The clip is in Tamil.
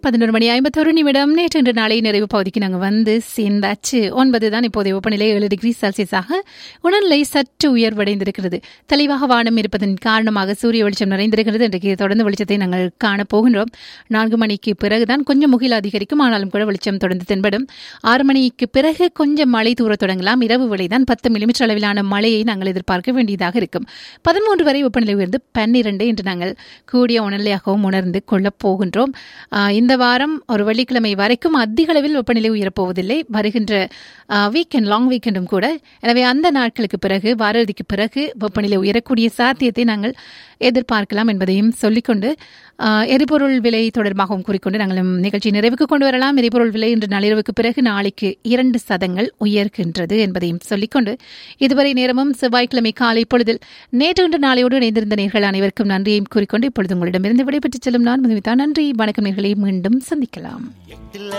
பதினோரு மணி ஐம்பத்தொரு நிமிடம் நேற்று இன்று நாளை நிறைவு பகுதிக்கு நாங்கள் வந்து சேர்ந்தாச்சு ஒன்பது தான் இப்போதைய வெப்பநிலை ஏழு டிகிரி செல்சியஸாக உணர்நிலை சற்று உயர்வடைந்திருக்கிறது தெளிவாக வானம் இருப்பதன் காரணமாக சூரிய வெளிச்சம் நிறைந்திருக்கிறது இன்றைக்கு தொடர்ந்து வெளிச்சத்தை நாங்கள் காணப்போகின்றோம் நான்கு மணிக்கு பிறகுதான் கொஞ்சம் முகில் அதிகரிக்கும் ஆனாலும் கூட வெளிச்சம் தொடர்ந்து தென்படும் ஆறு மணிக்கு பிறகு கொஞ்சம் மழை தூரத் தொடங்கலாம் இரவு வேளைதான் பத்து மில்லிமீட்டர் அளவிலான மழையை நாங்கள் எதிர்பார்க்க வேண்டியதாக இருக்கும் பதிமூன்று வரை வெப்பநிலை உயர்ந்து பன்னிரண்டு என்று நாங்கள் கூடிய உணர்நிலையாகவும் உணர்ந்து கொள்ளப் போகின்றோம் ஆஹ் இந்த வாரம் ஒரு வெள்ளிக்கிழமை வரைக்கும் அதிக அளவில் வெப்பநிலை உயரப்போவதில்லை வருகின்ற வீக்கெண்ட் லாங் வீக்கெண்டும் கூட எனவே அந்த நாட்களுக்கு பிறகு வார இறுதிக்கு பிறகு வெப்பநிலை உயரக்கூடிய சாத்தியத்தை நாங்கள் எதிர்பார்க்கலாம் என்பதையும் சொல்லிக்கொண்டு ஆஹ் எரிபொருள் விலை தொடர்பாகவும் கூறிக்கொண்டு நாங்கள் நிகழ்ச்சி நிறைவுக்கு கொண்டு வரலாம் எரிபொருள் விலை இன்று நள்ளிரவுக்கு பிறகு நாளைக்கு இரண்டு சதங்கள் உயர்கின்றது என்பதையும் சொல்லிக்கொண்டு இதுவரை நேரமும் செவ்வாய்க்கிழமை காலை பொழுதில் நேற்று இன்று நாளையோடு இணைந்திருந்த நேர்கள் அனைவருக்கும் நன்றியையும் கூறிக்கொண்டு இப்பொழுது உங்களிடமிருந்து விடைபெற்றுச் செல்லும் நான் மதுமிதா நன்றி வணக்கம் நேர்களை மீண்டும் சந்திக்கலாம் எட்டில்